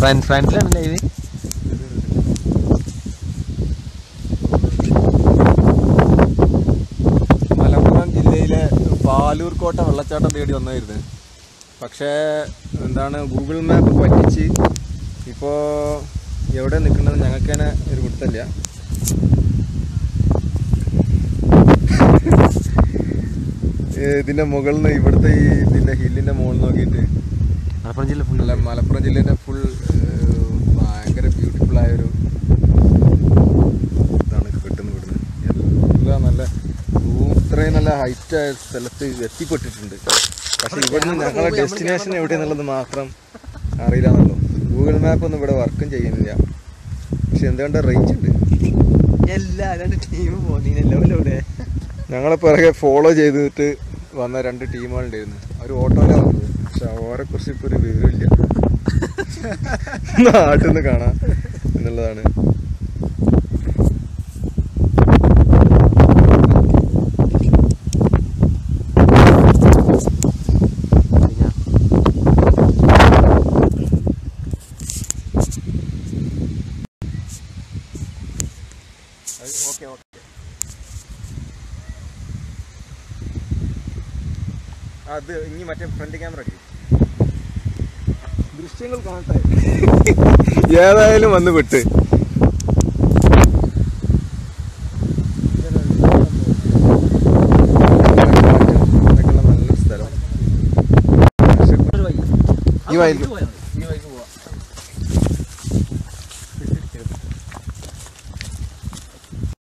France ഫ്രാൻസിലാണ് live Malappuram ജില്ലയിലെ പാലൂർ കോട്ട വെള്ളച്ചാട്ടം തേടി വന്നായിരുന്നു പക്ഷേ എന്താണ് ഗൂഗിൾ മാപ്പ് പറ്റിച്ച് ഇപ്പോൾ എവിടെ നിൽക്കുന്നത് ഞങ്ങൾക്ക് തന്നെ ഒരു പിടുത്തല്ല ഇതിൻ്റെ മുകളിൽ നിന്ന് ഇവിടുത്തെ ഈ ഇതിൻ്റെ ഹില്ലിൻ്റെ മുകളിൽ നോക്കിയിട്ട് മലപ്പുറം ജില്ല ഫുൾ നല്ല മലപ്പുറം ജില്ലേൻ്റെ ഫുൾ ഭയങ്കര ബ്യൂട്ടിഫുൾ ആയൊരു ഇതാണ് കിട്ടുന്നത് ഇവിടുന്ന് എല്ലാം നല്ല റൂം ഇത്രയും നല്ല ഹൈറ്റ് ആയ സ്ഥലത്ത് എത്തിപ്പെട്ടിട്ടുണ്ട് പക്ഷെ ഇവിടുന്ന് ഞങ്ങളെ ഡെസ്റ്റിനേഷൻ എവിടെയെന്നുള്ളത് മാത്രം അറിയില്ല എന്നുള്ളൂ ഗൂഗിൾ മാപ്പ് ഒന്നും ഇവിടെ വർക്കും ചെയ്യുന്നില്ല പക്ഷെ എന്തുകൊണ്ട് റേഞ്ച് ഉണ്ട് എല്ലാ രണ്ട് ടീം പോന്നീനല്ലോ ഇവിടെ ഞങ്ങളെ പിറകെ ഫോളോ ചെയ്തിട്ട് വന്ന രണ്ട് ടീമുകളുണ്ടായിരുന്നു അവർ ഓട്ടോയിലാണ് വന്നത് പക്ഷെ അവരെ കുറിച്ച് ഇപ്പോൾ ഒരു വിവരമില്ല നാട്ടിൽ നിന്ന് കാണാം എന്നുള്ളതാണ് ഓക്കെ ഓക്കെ അത് ഇനി മറ്റേ ഫ്രണ്ട് ക്യാമറ അടിക്കും ദൃശ്യങ്ങൾ കാണട്ടെ ഏതായാലും വന്ന് വിട്ട് നല്ലൊരു സ്ഥലം ഈ വയലിൽ